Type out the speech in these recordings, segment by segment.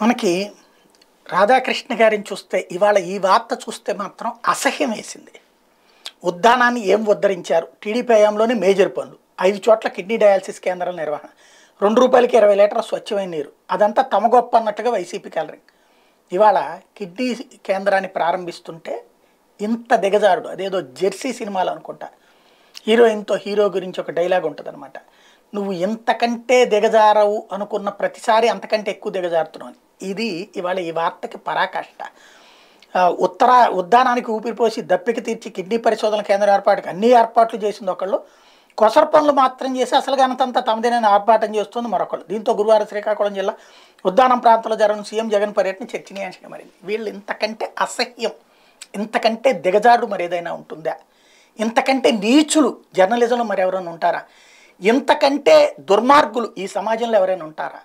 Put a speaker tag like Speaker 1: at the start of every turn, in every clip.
Speaker 1: మనకి రాధాకృష్ణ గారిని చూస్తే ఇవాళ ఈ వార్త చూస్తే మాత్రం అసహ్యం వేసింది ఉద్దానాన్ని ఏం ఉద్ధరించారు టీడీపీ హయాంలోనే మేజర్ పనులు ఐదు చోట్ల కిడ్నీ డయాలసిస్ కేంద్రాల నిర్వహణ రెండు రూపాయలకి ఇరవై లీటర్ల స్వచ్ఛమైన నీరు అదంతా తమ గొప్ప అన్నట్టుగా వైసీపీ కలరింగ్ ఇవాళ కిడ్నీ కేంద్రాన్ని ప్రారంభిస్తుంటే ఇంత దిగజారుడు అదేదో జెర్సీ సినిమాలు అనుకుంటా హీరోయిన్తో హీరో గురించి ఒక డైలాగ్ ఉంటుందన్నమాట నువ్వు ఇంతకంటే దిగజారవు అనుకున్న ప్రతిసారి అంతకంటే ఎక్కువ దిగజారుతున్నావు అని. ఇది ఇవాళ ఈ వార్తకి పరాకాష్ట ఆ, ఉత్తర ఉద్దానానికి ఊపిరిపోసి దప్పిక తీర్చి కిడ్నీ పరిశోధన కేంద్రం ఏర్పాటుకి అన్ని ఏర్పాట్లు చేసింది ఒకళ్ళు కొసర పనులు మాత్రం చేసి అసలు గనతంతా తమదేనని ఆర్పాటం చేస్తుంది మరొకళ్ళు దీంతో గురువారం శ్రీకాకుళం జిల్లా ఉద్దానం ప్రాంతంలో జరగని సీఎం జగన్ పర్యటన చర్చనీయాంశంగా మారింది వీళ్ళు ఇంతకంటే అసహ్యం ఇంతకంటే దిగజారుడు మరేదైనా ఉంటుందా ఇంతకంటే నీచులు జర్నలిజంలో మరెవరైనా ఉంటారా ఇంతకంటే దుర్మార్గులు ఈ సమాజంలో ఎవరైనా ఉంటారా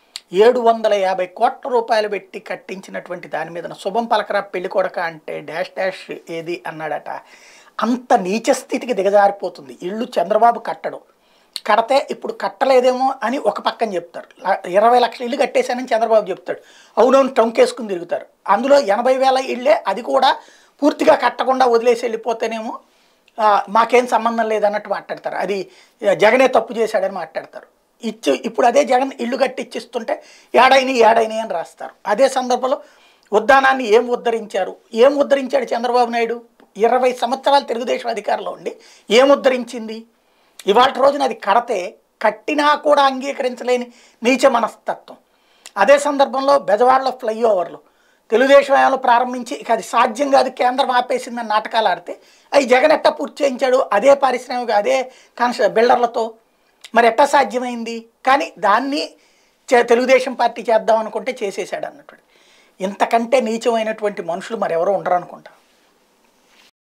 Speaker 1: ఏడు వందల యాభై కోట్ల రూపాయలు పెట్టి కట్టించినటువంటి దాని మీద శుభం పలకరా పెళ్లి కొడక అంటే డాష్ డాష్ ఏది అన్నాడట అంత నీచ స్థితికి దిగజారిపోతుంది ఇల్లు చంద్రబాబు కట్టడు కడితే ఇప్పుడు కట్టలేదేమో అని ఒక పక్కన చెప్తారు ల- ఇరవై లక్షల ఇల్లు కట్టేశానని చంద్రబాబు చెప్తాడు అవునవును టొంకేసుకుని తిరుగుతారు అందులో ఎనభై వేల ఇళ్ళే అది కూడా పూర్తిగా కట్టకుండా వదిలేసి వెళ్ళిపోతేనేమో ఆ, మాకేం సంబంధం లేదన్నట్టు మాట్లాడతారు అది ఆ, జగనే తప్పు చేశాడని మాట్లాడతారు ఇచ్చి ఇప్పుడు అదే జగన్ ఇల్లు కట్టి ఇచ్చిస్తుంటే ఏడైనా ఏడైనా అని రాస్తారు అదే సందర్భంలో ఉద్దానాన్ని ఏం ఉద్ధరించారు ఏం ఉద్ధరించాడు చంద్రబాబు నాయుడు ఇరవై సంవత్సరాలు తెలుగుదేశం అధికారంలో ఉండి ఏం ఉద్ధరించింది ఇవాళ రోజున అది కడితే కట్టినా కూడా అంగీకరించలేని నీచ మనస్తత్వం అదే సందర్భంలో బెజవాడలో ఫ్లైఓవర్లు తెలుగుదేశం హయాంలో ప్రారంభించి ఇక అది సాధ్యం కాదు కేంద్రం ఆపేసిందని నాటకాలు ఆడితే అవి జగన్ ఎట్టా పూర్తి చేయించాడు అదే పారిశ్రామిక అదే కన్స్ట్ర బిల్డర్లతో మరి ఎట్టా సాధ్యమైంది కానీ దాన్ని చే- తెలుగుదేశం పార్టీ చేద్దాం అనుకుంటే చేసేసాడు అన్నట్టు ఇంతకంటే నీచమైనటువంటి మనుషులు మరెవరో ఉండరు అనుకుంటా